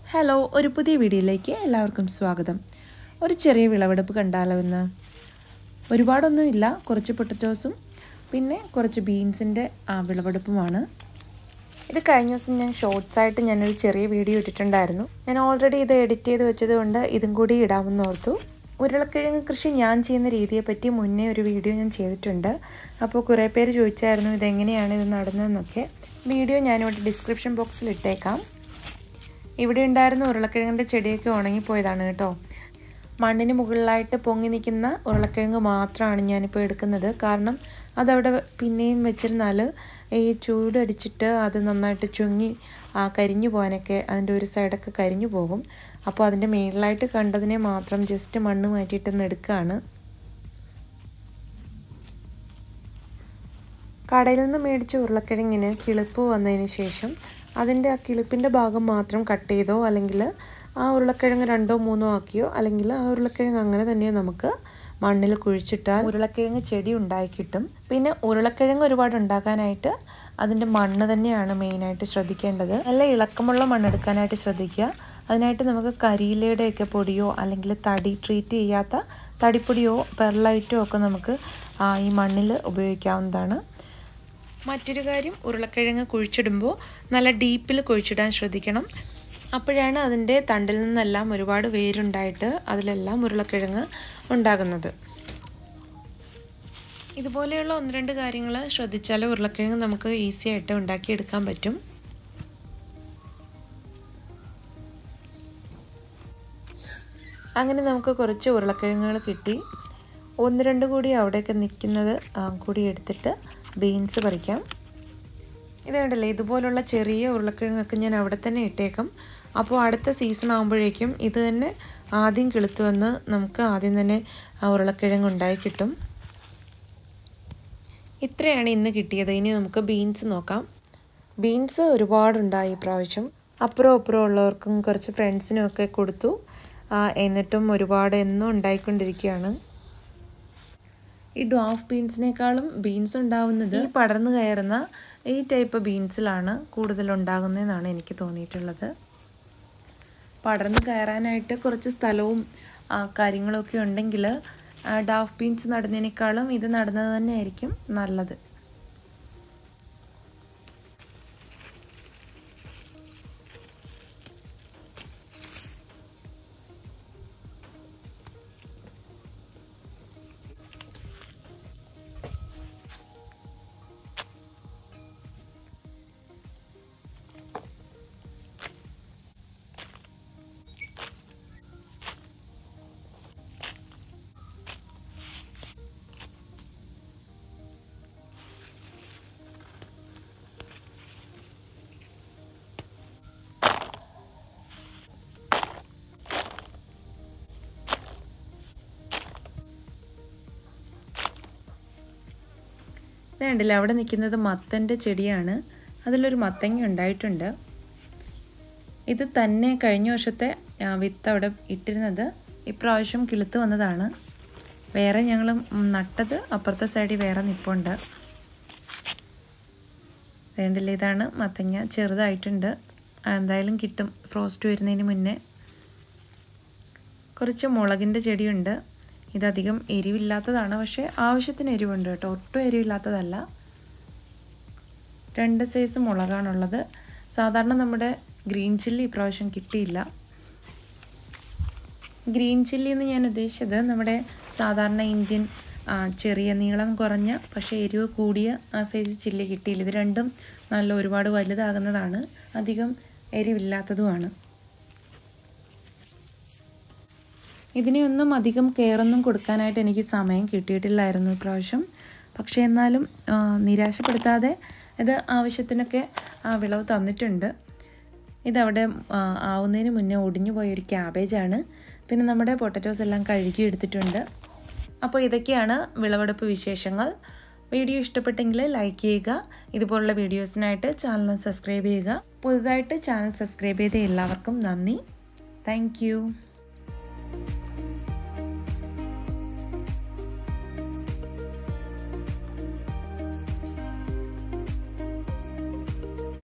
hello ഒരു പുതിയ വീഡിയോയിലേക്ക് എല്ലാവർക്കും സ്വാഗതം ഒരു ചെറിയ വിളവെടുപ്പ് കണ്ടാലോ ഇന്ന് ഒരുപാടൊന്നും ഇല്ല കുറച്ച് പൊട്ടറ്റോസും പിന്നെ കുറച്ച് ബീൻസിൻ്റെ വിളവെടുപ്പുമാണ് ഇത് കഴിഞ്ഞ ദിവസം ഞാൻ ഷോർട്സ് ആയിട്ട് ഞാനൊരു ചെറിയ വീഡിയോ ഇട്ടിട്ടുണ്ടായിരുന്നു ഞാൻ ഓൾറെഡി ഇത് എഡിറ്റ് ചെയ്ത് വെച്ചത് കൊണ്ട് ഇതും കൂടി ഇടാമെന്ന് ഓർത്തു ഉരുളക്കിഴങ്ങ് കൃഷി ഞാൻ ചെയ്യുന്ന രീതിയെപ്പറ്റി മുന്നേ ഒരു വീഡിയോ ഞാൻ ചെയ്തിട്ടുണ്ട് അപ്പോൾ കുറേ പേര് ചോദിച്ചായിരുന്നു ഇതെങ്ങനെയാണ് ഇത് നടുന്നതെന്നൊക്കെ വീഡിയോ ഞാനിവിടെ ഡിസ്ക്രിപ്ഷൻ ബോക്സിൽ ഇട്ടേക്കാം ഇവിടെ ഉണ്ടായിരുന്ന ഉരുളക്കിഴങ്ങിൻ്റെ ചെടിയൊക്കെ ഉണങ്ങിപ്പോയതാണ് കേട്ടോ മണ്ണിന് മുകളിലായിട്ട് പൊങ്ങി നിൽക്കുന്ന ഉരുളക്കിഴങ്ങ് മാത്രമാണ് ഞാനിപ്പോൾ എടുക്കുന്നത് കാരണം അതവിടെ പിന്നെയും വെച്ചിരുന്നാൽ ഈ ചൂടടിച്ചിട്ട് അത് നന്നായിട്ട് ചുങ്ങി ആ കരിഞ്ഞു പോകാനൊക്കെ അതിൻ്റെ ഒരു സൈഡൊക്കെ കരിഞ്ഞു പോകും അപ്പോൾ അതിൻ്റെ മേളിലായിട്ട് കണ്ടതിനെ മാത്രം ജസ്റ്റ് മണ്ണ് മാറ്റിയിട്ടൊന്ന് എടുക്കുകയാണ് കടയിൽ നിന്ന് മേടിച്ച ഉരുളക്കിഴങ്ങിന് കിളിപ്പ് വന്നതിന് ശേഷം അതിൻ്റെ ആ കിളിപ്പിൻ്റെ ഭാഗം മാത്രം കട്ട് ചെയ്തോ അല്ലെങ്കിൽ ആ ഉരുളക്കിഴങ്ങ് രണ്ടോ മൂന്നോ ആക്കിയോ അല്ലെങ്കിൽ ആ ഉരുളക്കിഴങ്ങ് അങ്ങനെ തന്നെയോ നമുക്ക് മണ്ണിൽ കുഴിച്ചിട്ടാൽ ഉരുളക്കിഴങ്ങ് ചെടി ഉണ്ടായി കിട്ടും പിന്നെ ഉരുളക്കിഴങ്ങ് ഒരുപാട് ഉണ്ടാക്കാനായിട്ട് അതിൻ്റെ മണ്ണ് തന്നെയാണ് മെയിനായിട്ട് ശ്രദ്ധിക്കേണ്ടത് നല്ല ഇളക്കമുള്ള മണ്ണെടുക്കാനായിട്ട് ശ്രദ്ധിക്കുക അതിനായിട്ട് നമുക്ക് കരിയിലയുടെയൊക്കെ പൊടിയോ അല്ലെങ്കിൽ തടി ട്രീറ്റ് ചെയ്യാത്ത തടിപ്പൊടിയോ പെർലൈറ്റോ ഒക്കെ നമുക്ക് ഈ മണ്ണിൽ ഉപയോഗിക്കാവുന്നതാണ് മറ്റൊരു കാര്യം ഉരുളക്കിഴങ്ങ് കുഴിച്ചിടുമ്പോൾ നല്ല ഡീപ്പിൽ കുഴിച്ചിടാൻ ശ്രദ്ധിക്കണം അപ്പോഴാണ് അതിൻ്റെ തണ്ടിൽ നിന്നെല്ലാം ഒരുപാട് വേരുണ്ടായിട്ട് അതിലെല്ലാം ഉരുളക്കിഴങ്ങ് ഉണ്ടാകുന്നത് ഇതുപോലെയുള്ള ഒന്ന് രണ്ട് കാര്യങ്ങൾ ശ്രദ്ധിച്ചാൽ ഉരുളക്കിഴങ്ങ് നമുക്ക് ഈസി ആയിട്ട് ഉണ്ടാക്കിയെടുക്കാൻ പറ്റും അങ്ങനെ നമുക്ക് കുറച്ച് ഉരുളക്കിഴങ്ങുകൾ കിട്ടി ഒന്ന് രണ്ട് കൂടി അവിടെയൊക്കെ നിൽക്കുന്നത് കൂടി എടുത്തിട്ട് ബീൻസ് പറിക്കാം ഇത് കണ്ടല്ലേ ഇതുപോലുള്ള ചെറിയ ഉരുളക്കിഴങ്ങൊക്കെ ഞാൻ അവിടെ തന്നെ ഇട്ടേക്കാം അപ്പോൾ അടുത്ത സീസൺ ആകുമ്പോഴേക്കും ഇത് തന്നെ ആദ്യം കിളുത്തു വന്ന് നമുക്ക് ആദ്യം തന്നെ ആ ഉരുളക്കിഴങ്ങ് ഉണ്ടായി കിട്ടും ഇത്രയാണ് ഇന്ന് കിട്ടിയത് ഇനി നമുക്ക് ബീൻസ് നോക്കാം ബീൻസ് ഒരുപാടുണ്ടായി ഇപ്രാവശ്യം അപ്പുറം അപ്പുറം ഉള്ളവർക്കും കുറച്ച് ഫ്രണ്ട്സിനും ഒക്കെ കൊടുത്തു എന്നിട്ടും ഒരുപാട് എന്നും ഉണ്ടായിക്കൊണ്ടിരിക്കുകയാണ് ഈ ഡോഫ് ബീൻസിനേക്കാളും ബീൻസ് ഉണ്ടാവുന്നത് ഈ പടർന്നു കയറുന്ന ഈ ടൈപ്പ് ബീൻസിലാണ് കൂടുതൽ ഉണ്ടാകുന്നതെന്നാണ് എനിക്ക് തോന്നിയിട്ടുള്ളത് പടർന്നു കയറാനായിട്ട് കുറച്ച് സ്ഥലവും കാര്യങ്ങളൊക്കെ ഉണ്ടെങ്കിൽ ഡാഫ് ബീൻസ് നടുന്നതിനേക്കാളും ഇത് നടുന്നത് തന്നെയായിരിക്കും നല്ലത് ഇത് കണ്ടില്ല അവിടെ നിൽക്കുന്നത് മത്തൻ്റെ ചെടിയാണ് അതിലൊരു മത്തങ്ങ ഉണ്ടായിട്ടുണ്ട് ഇത് തന്നെ കഴിഞ്ഞ വർഷത്തെ വിത്ത് അവിടെ ഇട്ടിരുന്നത് ഇപ്രാവശ്യം കിളുത്ത് വന്നതാണ് വേറെ ഞങ്ങൾ നട്ടത് അപ്പുറത്തെ സൈഡിൽ വേറെ നിപ്പുണ്ട് വേണ്ടില്ല ഇതാണ് മത്തങ്ങ ചെറുതായിട്ടുണ്ട് എന്തായാലും കിട്ടും ഫ്രോസ്റ്റ് വരുന്നതിന് മുന്നേ കുറച്ച് മുളകിൻ്റെ ചെടിയുണ്ട് ഇതധികം എരിവില്ലാത്തതാണ് പക്ഷേ ആവശ്യത്തിന് എരിവുണ്ട് കേട്ടോ ഒട്ടും എരിവില്ലാത്തതല്ല രണ്ട് സൈസ് മുളകാണുള്ളത് സാധാരണ നമ്മുടെ ഗ്രീൻ ചില്ലി ഇപ്രാവശ്യം കിട്ടിയില്ല ഗ്രീൻ ചില്ലി എന്ന് ഞാൻ ഉദ്ദേശിച്ചത് നമ്മുടെ സാധാരണ ഇന്ത്യൻ ചെറിയ നീളം കുറഞ്ഞ പക്ഷേ എരിവ് കൂടിയ ആ സൈസ് ചില്ലി കിട്ടിയില്ല ഇത് രണ്ടും നല്ല ഒരുപാട് വലുതാകുന്നതാണ് അധികം എരിവില്ലാത്തതുമാണ് ഇതിനെയൊന്നും അധികം കെയറൊന്നും കൊടുക്കാനായിട്ട് എനിക്ക് സമയം കിട്ടിയിട്ടില്ലായിരുന്നു ഇപ്രാവശ്യം പക്ഷേ എന്നാലും നിരാശപ്പെടുത്താതെ ഇത് ആവശ്യത്തിനൊക്കെ വിളവ് തന്നിട്ടുണ്ട് ഇതവിടെ ആവുന്നതിന് മുന്നേ ഒടിഞ്ഞു പോയ ഒരു ക്യാബേജാണ് പിന്നെ നമ്മുടെ പൊട്ടറ്റോസ് എല്ലാം കഴുകി എടുത്തിട്ടുണ്ട് അപ്പോൾ ഇതൊക്കെയാണ് വിളവെടുപ്പ് വിശേഷങ്ങൾ വീഡിയോ ഇഷ്ടപ്പെട്ടെങ്കിൽ ലൈക്ക് ചെയ്യുക ഇതുപോലുള്ള വീഡിയോസിനായിട്ട് ചാനൽ സബ്സ്ക്രൈബ് ചെയ്യുക പുതുതായിട്ട് ചാനൽ സബ്സ്ക്രൈബ് ചെയ്ത എല്ലാവർക്കും നന്ദി താങ്ക്